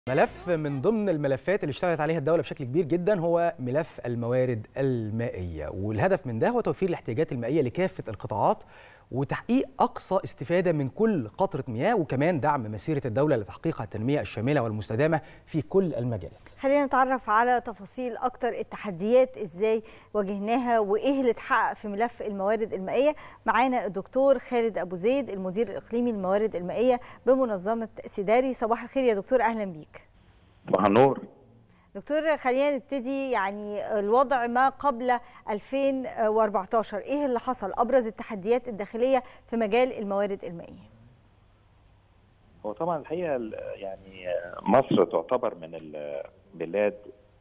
ملف من ضمن الملفات اللي اشتغلت عليها الدولة بشكل كبير جدا هو ملف الموارد المائية والهدف من ده هو توفير الاحتياجات المائية لكافة القطاعات وتحقيق أقصى استفادة من كل قطرة مياه وكمان دعم مسيرة الدولة لتحقيق التنمية الشاملة والمستدامة في كل المجالات خلينا نتعرف على تفاصيل أكتر التحديات إزاي واجهناها وإيه اللي اتحقق في ملف الموارد المائية معانا الدكتور خالد أبو زيد المدير الإقليمي للموارد المائية بمنظمة سيداري صباح الخير يا دكتور أهلا بيك صباح النور دكتور خلينا نبتدي يعني الوضع ما قبل 2014 ايه اللي حصل ابرز التحديات الداخليه في مجال الموارد المائيه هو طبعا الحقيقه يعني مصر تعتبر من البلاد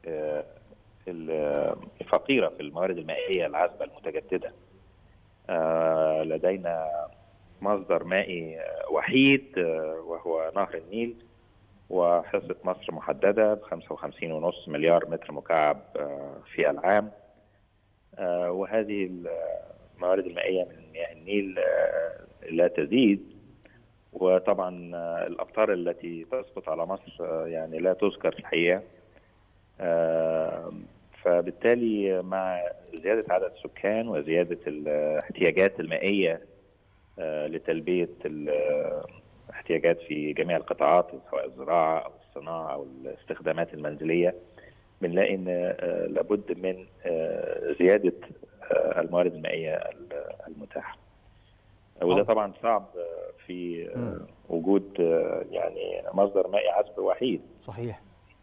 الفقيره في الموارد المائيه العذبه المتجدده لدينا مصدر مائي وحيد وهو نهر النيل وحصة مصر محددة ب 55.5 مليار متر مكعب في العام وهذه الموارد المائية من مياه النيل لا تزيد وطبعا الأمطار التي تسقط على مصر يعني لا تذكر في الحقيقة فبالتالي مع زيادة عدد السكان وزيادة الاحتياجات المائية لتلبية احتياجات في جميع القطاعات سواء الزراعه او الصناعه او الاستخدامات المنزليه بنلاقي ان لابد من زياده الموارد المائيه المتاحه وده طبعا صعب في وجود يعني مصدر مائي عذب وحيد صحيح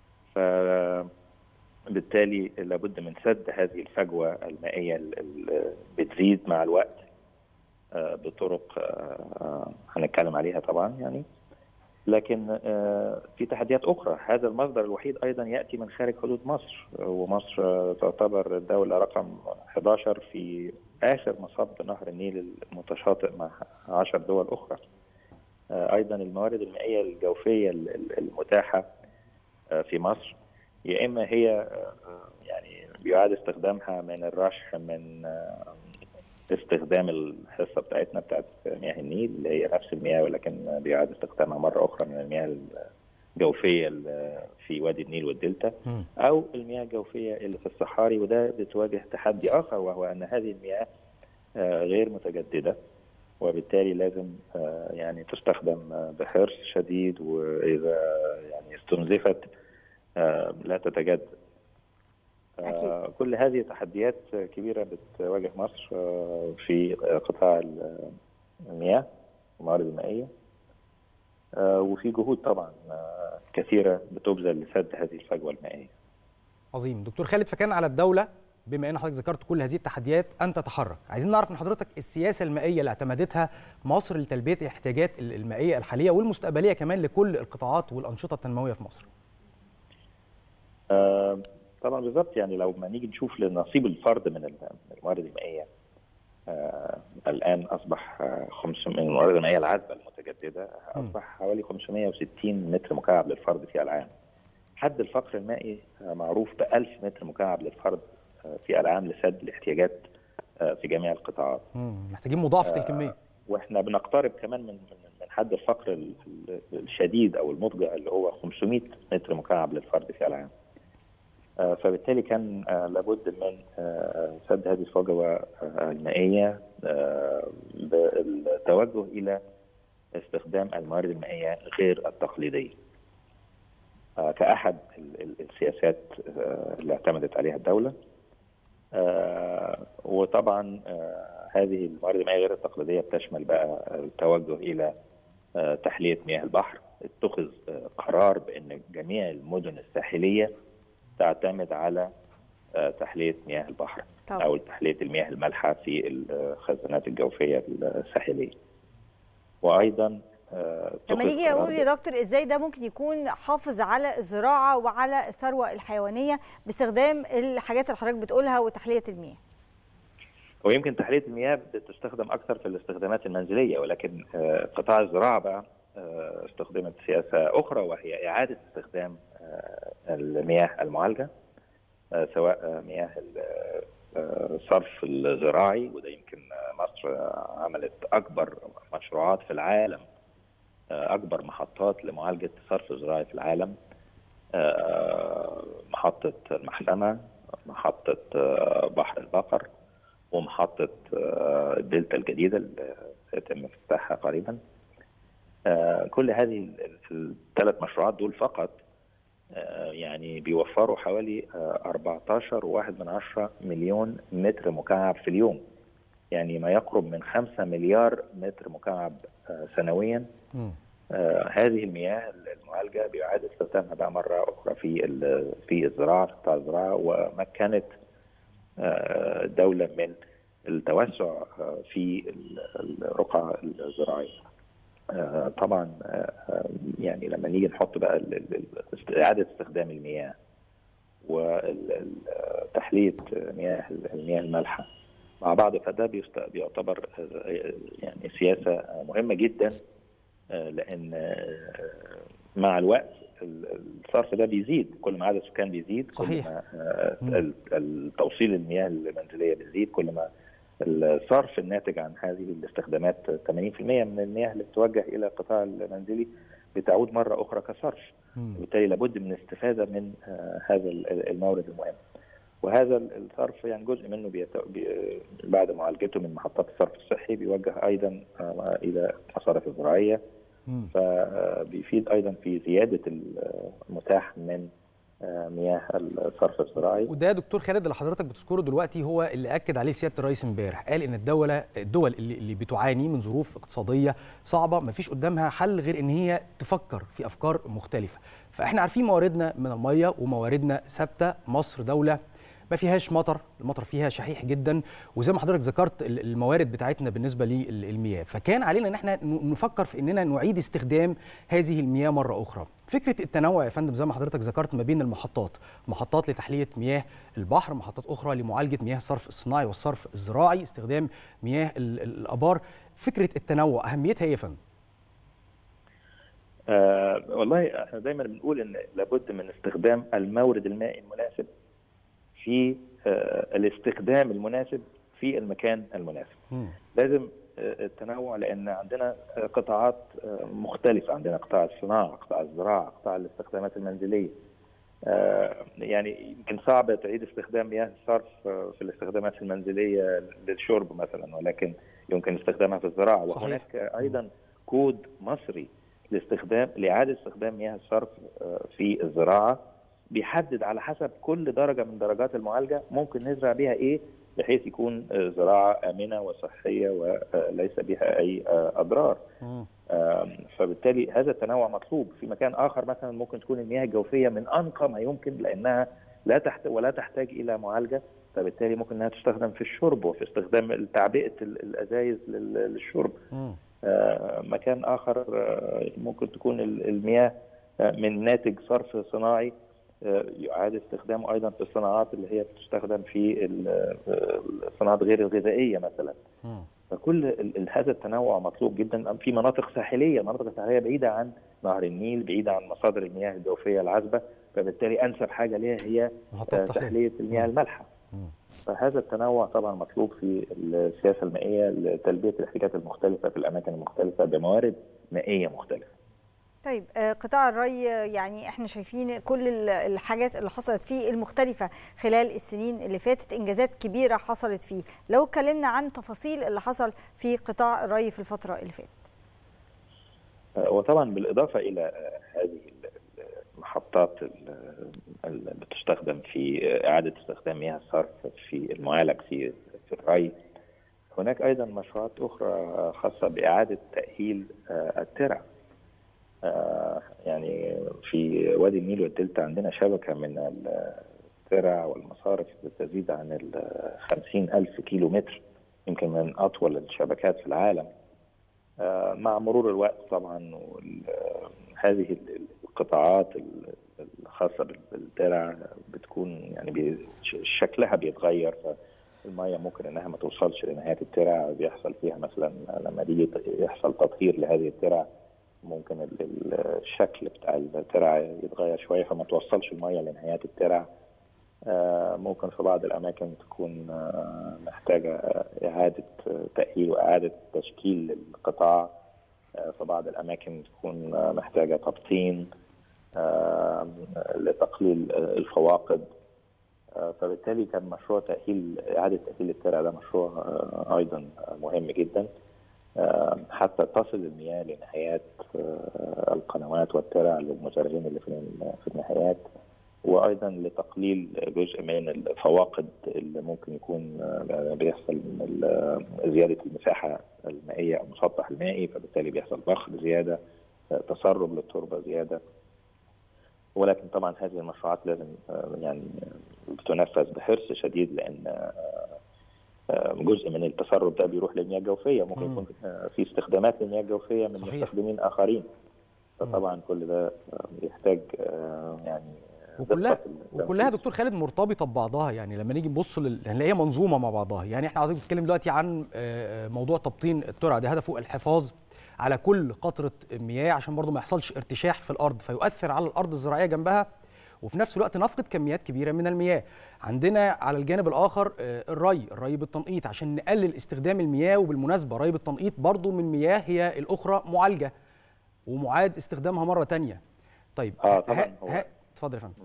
فبالتالي لابد من سد هذه الفجوه المائيه اللي بتزيد مع الوقت بطرق هنتكلم عليها طبعا يعني لكن في تحديات اخرى هذا المصدر الوحيد ايضا ياتي من خارج حدود مصر ومصر تعتبر الدوله رقم 11 في اخر مصب نهر النيل المتشاطئ مع 10 دول اخرى ايضا الموارد المائيه الجوفيه المتاحه في مصر يا اما هي يعني بيعاد استخدامها من الرشح من استخدام الحصه بتاعتنا بتاعت مياه النيل اللي هي نفس المياه ولكن بيعاد استخدامها مره اخرى من المياه الجوفيه في وادي النيل والدلتا او المياه الجوفيه اللي في الصحاري وده بتواجه تحدي اخر وهو ان هذه المياه غير متجدده وبالتالي لازم يعني تستخدم بحرص شديد واذا يعني استنزفت لا تتجدد أكيد. كل هذه تحديات كبيرة بتواجه مصر في قطاع المياه والموارد المائية وفي جهود طبعا كثيرة بتبذل لسد هذه الفجوة المائية عظيم دكتور خالد فكان على الدولة بما ان حضرتك ذكرت كل هذه التحديات ان تتحرك عايزين نعرف من حضرتك السياسه المائيه اللي اعتمدتها مصر لتلبيه الاحتياجات المائيه الحاليه والمستقبليه كمان لكل القطاعات والانشطه التنمويه في مصر أه طبعا بالظبط يعني لو ما نيجي نشوف لنصيب الفرد من الموارد المائيه آه الان اصبح آه من الموارد المائيه العذبه المتجدده اصبح حوالي 560 متر مكعب للفرد في العام. حد الفقر المائي آه معروف ب 1000 متر مكعب للفرد آه في العام لسد الاحتياجات آه في جميع القطاعات. محتاجين مضاعفه آه الكميه. واحنا بنقترب كمان من من حد الفقر الشديد او المضجع اللي هو 500 متر مكعب للفرد في العام. فبالتالي كان لابد من سد هذه الفجوة المائية بالتوجه إلى استخدام الموارد المائية غير التقليدية كأحد السياسات اللي اعتمدت عليها الدولة وطبعا هذه الموارد المائية غير التقليدية بتشمل بقى التوجه إلى تحلية مياه البحر اتخذ قرار بأن جميع المدن الساحلية تعتمد على تحليه مياه البحر طبعا. او تحليه المياه المالحه في الخزانات الجوفيه الساحليه. وايضا لما نيجي اقول يا دكتور ازاي ده ممكن يكون حافظ على الزراعه وعلى الثروه الحيوانيه باستخدام الحاجات اللي حضرتك بتقولها وتحليه المياه. ويمكن تحليه المياه بتستخدم اكثر في الاستخدامات المنزليه ولكن قطاع الزراعه بقى استخدمت سياسه اخرى وهي اعاده استخدام المياه المعالجه سواء مياه الصرف الزراعي وده يمكن مصر عملت اكبر مشروعات في العالم اكبر محطات لمعالجه الصرف الزراعي في العالم محطة المحسمة محطة بحر البقر ومحطة الدلتا الجديدة اللي سيتم افتتاحها قريبا كل هذه الثلاث مشروعات دول فقط يعني بيوفروا حوالي 14 وواحد من عشرة مليون متر مكعب في اليوم يعني ما يقرب من 5 مليار متر مكعب سنويا آه هذه المياه المعالجه بيعاد استخدامها بقى مره اخرى في في الزراعه في قطاع الزراعه ومكنت آه الدوله من التوسع آه في الرقعه الزراعيه. آه طبعا آه يعني لما نيجي نحط بقى اعاده استخدام المياه وتحليه مياه المياه المالحه مع بعض فده بيعتبر يعني سياسه مهمه جدا لان مع الوقت الصرف ده بيزيد كل ما عدد السكان بيزيد كل صحيح. ما التوصيل المياه المنزليه بيزيد كل ما الصرف الناتج عن هذه الاستخدامات 80% من المياه اللي بتوجه الى القطاع المنزلي بتعود مره اخرى كصرف وبالتالي لابد من الاستفاده من هذا المورد المهم وهذا الصرف يعني جزء منه بيت... بي... بعد معالجته من محطات الصرف الصحي بيوجه ايضا الى المصارف الزراعيه فبيفيد ايضا في زياده المتاح من مياه الصرف الزراعي وده يا دكتور خالد اللي حضرتك بتذكره دلوقتي هو اللي اكد عليه سياده الرئيس امبارح قال ان الدوله الدول اللي, اللي بتعاني من ظروف اقتصاديه صعبه ما فيش قدامها حل غير ان هي تفكر في افكار مختلفه فاحنا عارفين مواردنا من الميه ومواردنا ثابته مصر دوله ما فيهاش مطر المطر فيها شحيح جدا وزي ما حضرتك ذكرت الموارد بتاعتنا بالنسبه للمياه فكان علينا ان احنا نفكر في اننا نعيد استخدام هذه المياه مره اخرى فكره التنوع يا فندم زي ما حضرتك ذكرت ما بين المحطات محطات لتحليه مياه البحر محطات اخرى لمعالجه مياه الصرف الصناعي والصرف الزراعي استخدام مياه الابار فكره التنوع اهميتها ايه يا فندم آه والله احنا دايما بنقول ان لابد من استخدام المورد المائي المناسب في الاستخدام المناسب في المكان المناسب م. لازم التنوع لان عندنا قطاعات مختلفه عندنا قطاع الصناعه قطاع الزراعه قطاع الاستخدامات المنزليه يعني يمكن صعب تعيد استخدام مياه الصرف في الاستخدامات المنزليه للشرب مثلا ولكن يمكن استخدامها في الزراعه صحيح. وهناك ايضا كود مصري لاستخدام لاعاده استخدام مياه الصرف في الزراعه بيحدد على حسب كل درجة من درجات المعالجة ممكن نزرع بيها إيه بحيث يكون زراعة آمنة وصحية وليس بها أي أضرار فبالتالي هذا التنوع مطلوب في مكان آخر مثلا ممكن تكون المياه الجوفية من أنقى ما يمكن لأنها لا تحت ولا تحتاج إلى معالجة فبالتالي ممكن انها تستخدم في الشرب وفي استخدام تعبئه الازايز للشرب مكان اخر ممكن تكون المياه من ناتج صرف صناعي يعاد استخدامه ايضا في الصناعات اللي هي بتستخدم في الصناعات غير الغذائيه مثلا فكل هذا التنوع مطلوب جدا في مناطق ساحليه مناطق ساحليه بعيده عن نهر النيل بعيده عن مصادر المياه الجوفيه العذبه فبالتالي انسب حاجه ليها هي تحليه المياه المالحه فهذا التنوع طبعا مطلوب في السياسه المائيه لتلبيه الاحتياجات المختلفه في الاماكن المختلفه بموارد مائيه مختلفه طيب قطاع الري يعني احنا شايفين كل الحاجات اللي حصلت فيه المختلفة خلال السنين اللي فاتت انجازات كبيرة حصلت فيه لو اتكلمنا عن تفاصيل اللي حصل في قطاع الري في الفترة اللي فاتت وطبعا بالإضافة إلى هذه المحطات اللي بتستخدم في إعادة استخدام مياه الصرف في المعالج في في الري هناك أيضا مشروعات أخرى خاصة بإعادة تأهيل الترع يعني في وادي النيل والدلتا عندنا شبكة من الترع والمصارف تزيد عن ال 50 ألف كيلو متر يمكن من أطول الشبكات في العالم مع مرور الوقت طبعا هذه القطاعات الخاصة بالترع بتكون يعني شكلها بيتغير المية ممكن انها ما توصلش لنهاية الترع بيحصل فيها مثلا لما يجي يحصل تطهير لهذه الترع ممكن الشكل بتاع الترع يتغير شويه فما توصلش الميه لنهايات الترع ممكن في بعض الاماكن تكون محتاجه اعاده تاهيل واعاده تشكيل القطاع في بعض الاماكن تكون محتاجه تبطين تقليل الفواقد فبالتالي كان مشروع تأهيل إعادة تأهيل الترع ده مشروع أيضا مهم جدا حتى تصل المياه لنهايات القنوات والترع للمزارعين اللي في النهايات وايضا لتقليل جزء من الفواقد اللي ممكن يكون بيحصل من زياده المساحه المائيه او المسطح المائي فبالتالي بيحصل ضخ زياده تسرب للتربه زياده ولكن طبعا هذه المشروعات لازم يعني بتنفذ بحرص شديد لان جزء من التسرب ده بيروح للمياه الجوفيه ممكن يكون في استخدامات للمياه الجوفيه من صحيح. مستخدمين اخرين فطبعا كل ده يحتاج يعني وكلها وكلها دكتور خالد مرتبطه ببعضها يعني لما نيجي نبص لل... هنلاقيها منظومه مع بعضها يعني احنا عايزين نتكلم دلوقتي عن موضوع تبطين الترع ده هدفه الحفاظ على كل قطره مياه عشان برضه ما يحصلش ارتشاح في الارض فيؤثر على الارض الزراعيه جنبها وفي نفس الوقت نفقد كميات كبيره من المياه عندنا على الجانب الاخر الري الري بالتنقيط عشان نقلل استخدام المياه وبالمناسبه ري بالتنقيط برضه من مياه هي الاخرى معالجه ومعاد استخدامها مره ثانيه طيب اه طبعا هو اتفضل يا فندم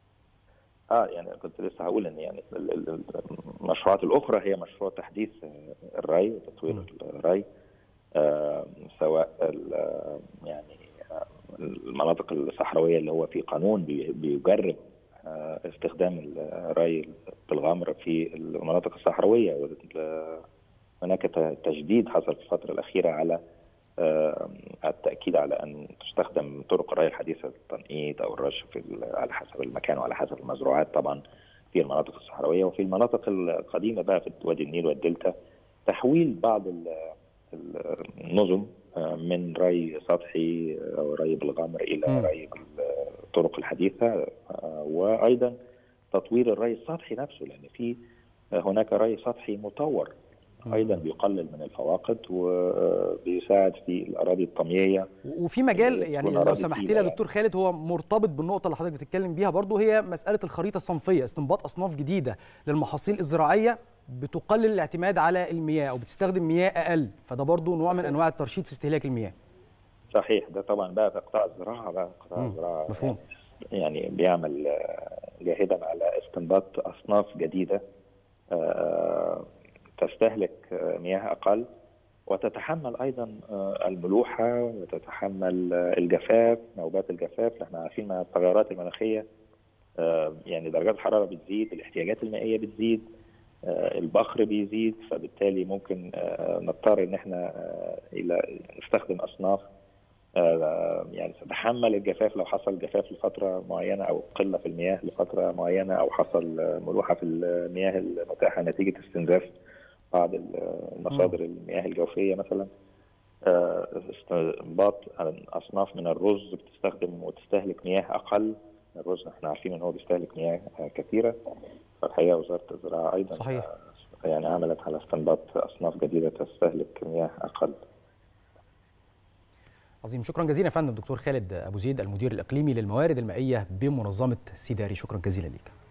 اه يعني كنت لسه هقول ان يعني المشروعات الاخرى هي مشروع تحديث الري وتطوير الري آه سواء يعني المناطق الصحراويه اللي هو في قانون بيجرب آه استخدام الري بالغمر في المناطق الصحراويه هناك تجديد حصل في الفتره الاخيره على آه التاكيد على ان تستخدم طرق الري الحديثه التنقيط او الرش في على حسب المكان وعلى حسب المزروعات طبعا في المناطق الصحراويه وفي المناطق القديمه بقى في وادي النيل والدلتا تحويل بعض النظم من ري سطحي او ري بالغمر الى م. ري بالطرق الحديثه وايضا تطوير الري السطحي نفسه لان في هناك ري سطحي مطور ايضا بيقلل من الفواقد وبيساعد في الاراضي الطمييه وفي مجال يعني لو سمحت لي يا دكتور خالد هو مرتبط بالنقطه اللي حضرتك بتتكلم بيها برضو هي مساله الخريطه الصنفيه استنباط اصناف جديده للمحاصيل الزراعيه بتقلل الاعتماد على المياه او بتستخدم مياه اقل فده برضو نوع من انواع الترشيد في استهلاك المياه صحيح ده طبعا بقى في قطاع الزراعه بقى قطاع الزراعه مفهوم يعني بيعمل جاهدا على استنباط اصناف جديده تستهلك مياه اقل وتتحمل ايضا الملوحه وتتحمل الجفاف نوبات الجفاف احنا عارفين مع التغيرات المناخيه يعني درجات الحراره بتزيد الاحتياجات المائيه بتزيد البخر بيزيد فبالتالي ممكن نضطر ان احنا الى نستخدم اصناف يعني تتحمل الجفاف لو حصل جفاف لفتره معينه او قله في المياه لفتره معينه او حصل ملوحه في المياه المتاحه نتيجه استنزاف بعض المصادر المياه الجوفيه مثلا استنباط اصناف من الرز بتستخدم وتستهلك مياه اقل الرز احنا عارفين ان هو بيستهلك مياه كثيره فالحقيقه وزاره الزراعه ايضا صحيح. يعني عملت على استنباط اصناف جديده تستهلك مياه اقل عظيم شكرا جزيلا يا فندم دكتور خالد ابو زيد المدير الاقليمي للموارد المائيه بمنظمه سيداري شكرا جزيلا ليك